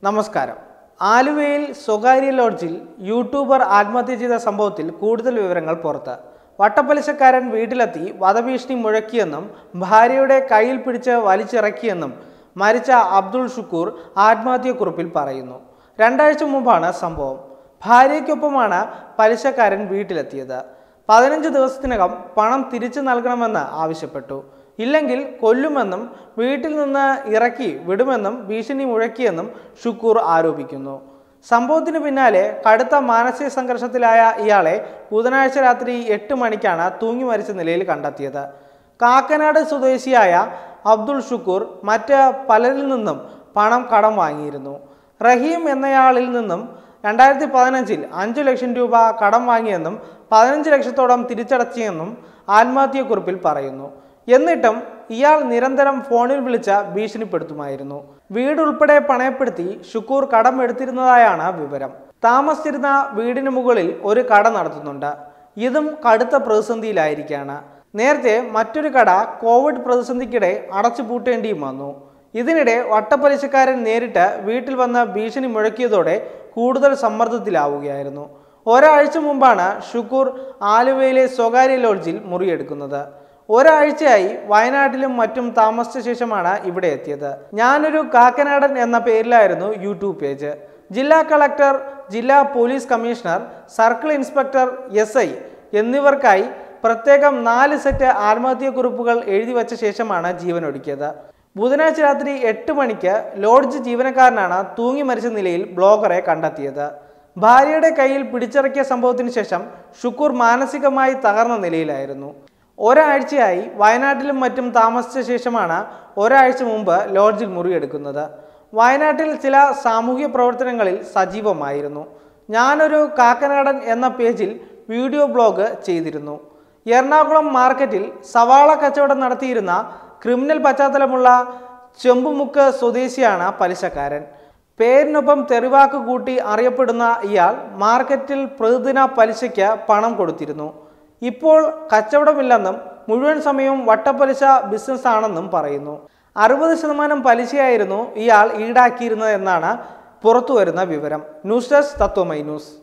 നമസ്കാരം ആലുവയിൽ സ്വകാര്യ ലോഡ്ജിൽ യൂട്യൂബർ ആത്മഹത്യ ചെയ്ത സംഭവത്തിൽ കൂടുതൽ വിവരങ്ങൾ പുറത്ത് വട്ടപ്പലിശക്കാരൻ വീട്ടിലെത്തി വധഭീഷണി മുഴക്കിയെന്നും ഭാര്യയുടെ കയ്യിൽ പിടിച്ച് വലിച്ചിറക്കിയെന്നും മരിച്ച അബ്ദുൾ ഷുക്കൂർ ആത്മഹത്യക്കുറിപ്പിൽ പറയുന്നു രണ്ടാഴ്ച മുമ്പാണ് സംഭവം ഭാര്യയ്ക്കൊപ്പമാണ് പലിശക്കാരൻ വീട്ടിലെത്തിയത് പതിനഞ്ച് ദിവസത്തിനകം പണം തിരിച്ചു നൽകണമെന്ന് ആവശ്യപ്പെട്ടു ഇല്ലെങ്കിൽ കൊല്ലുമെന്നും വീട്ടിൽ നിന്ന് ഇറക്കി വിടുമെന്നും ഭീഷണി മുഴക്കിയെന്നും ഷുക്കൂർ ആരോപിക്കുന്നു സംഭവത്തിന് പിന്നാലെ കടുത്ത മാനസിക സംഘർഷത്തിലായ ഇയാളെ ബുധനാഴ്ച രാത്രി എട്ട് മണിക്കാണ് തൂങ്ങി മരിച്ച നിലയിൽ കണ്ടെത്തിയത് കാക്കനാട് സ്വദേശിയായ അബ്ദുൾ ഷുക്കൂർ മറ്റ് പലരിൽ നിന്നും പണം കടം വാങ്ങിയിരുന്നു റഹീം എന്നയാളിൽ നിന്നും രണ്ടായിരത്തി പതിനഞ്ചിൽ അഞ്ചു ലക്ഷം രൂപ കടം വാങ്ങിയെന്നും പതിനഞ്ച് ലക്ഷത്തോളം തിരിച്ചടച്ചിയെന്നും ആത്മഹത്യക്കുറിപ്പിൽ പറയുന്നു എന്നിട്ടും ഇയാൾ നിരന്തരം ഫോണിൽ വിളിച്ച ഭീഷണിപ്പെടുത്തുമായിരുന്നു വീടുൾപ്പെടെ പണയപ്പെടുത്തി ഷുക്കൂർ കടം എടുത്തിരുന്നതായാണ് വിവരം താമസിച്ചിരുന്ന വീടിന് മുകളിൽ ഒരു കട നടത്തുന്നുണ്ട് ഇതും കടുത്ത പ്രതിസന്ധിയിലായിരിക്കുകയാണ് നേരത്തെ മറ്റൊരു കട കോവിഡ് പ്രതിസന്ധിക്കിടെ അടച്ചുപൂട്ടേണ്ടിയും വന്നു ഇതിനിടെ വട്ടപ്പലിശക്കാരൻ നേരിട്ട് വീട്ടിൽ വന്ന് ഭീഷണി മുഴക്കിയതോടെ കൂടുതൽ സമ്മർദ്ദത്തിലാവുകയായിരുന്നു ഒരാഴ്ച മുമ്പാണ് ഷുക്കൂർ ആലുവയിലെ സ്വകാര്യ ലോഡ്ജിൽ മുറിയെടുക്കുന്നത് ഒരാഴ്ചയായി വയനാട്ടിലും മറ്റും താമസിച്ച ശേഷമാണ് ഇവിടെ എത്തിയത് ഞാനൊരു കാക്കനാടൻ എന്ന പേരിലായിരുന്നു യൂട്യൂബ് പേജ് ജില്ലാ കളക്ടർ ജില്ലാ police commissioner circle inspector S I എന്നിവർക്കായി പ്രത്യേകം നാല് സെറ്റ് ആത്മഹത്യക്കുറിപ്പുകൾ എഴുതി വച്ച ശേഷമാണ് ജീവനൊടുക്കിയത് ബുധനാഴ്ച രാത്രി എട്ട് മണിക്ക് ലോഡ്ജ് ജീവനക്കാരനാണ് തൂങ്ങി മരിച്ച നിലയിൽ ബ്ലോഗറെ കണ്ടെത്തിയത് ഭാര്യയുടെ കയ്യിൽ പിടിച്ചിറക്കിയ സംഭവത്തിന് ശേഷം ഷുക്കൂർ മാനസികമായി തകർന്ന നിലയിലായിരുന്നു ഒരാഴ്ചയായി വയനാട്ടിലും മറ്റും താമസിച്ച ശേഷമാണ് ഒരാഴ്ച മുമ്പ് ലോഡ്ജിൽ മുറിയെടുക്കുന്നത് വയനാട്ടിൽ ചില സാമൂഹ്യ പ്രവർത്തനങ്ങളിൽ സജീവമായിരുന്നു ഞാനൊരു കാക്കനാടൻ എന്ന പേജിൽ വീഡിയോ ബ്ലോഗ് ചെയ്തിരുന്നു എറണാകുളം മാർക്കറ്റിൽ സവാള കച്ചവടം നടത്തിയിരുന്ന ക്രിമിനൽ പശ്ചാത്തലമുള്ള ചെമ്പുമുക്ക് സ്വദേശിയാണ് പലിശക്കാരൻ പേരിനൊപ്പം തെറിവാക്ക് കൂട്ടി അറിയപ്പെടുന്ന ഇയാൾ മാർക്കറ്റിൽ പ്രതിദിന പലിശയ്ക്ക് പണം കൊടുത്തിരുന്നു ഇപ്പോൾ കച്ചവടമില്ലെന്നും മുഴുവൻ സമയവും വട്ടപ്പലിശ ബിസിനസ് ആണെന്നും പറയുന്നു അറുപത് ശതമാനം പലിശയായിരുന്നു ഇയാൾ ഈടാക്കിയിരുന്നത് എന്നാണ് പുറത്തുവരുന്ന വിവരം ന്യൂസ് ഡെസ്ക് തത്വമൈ ന്യൂസ്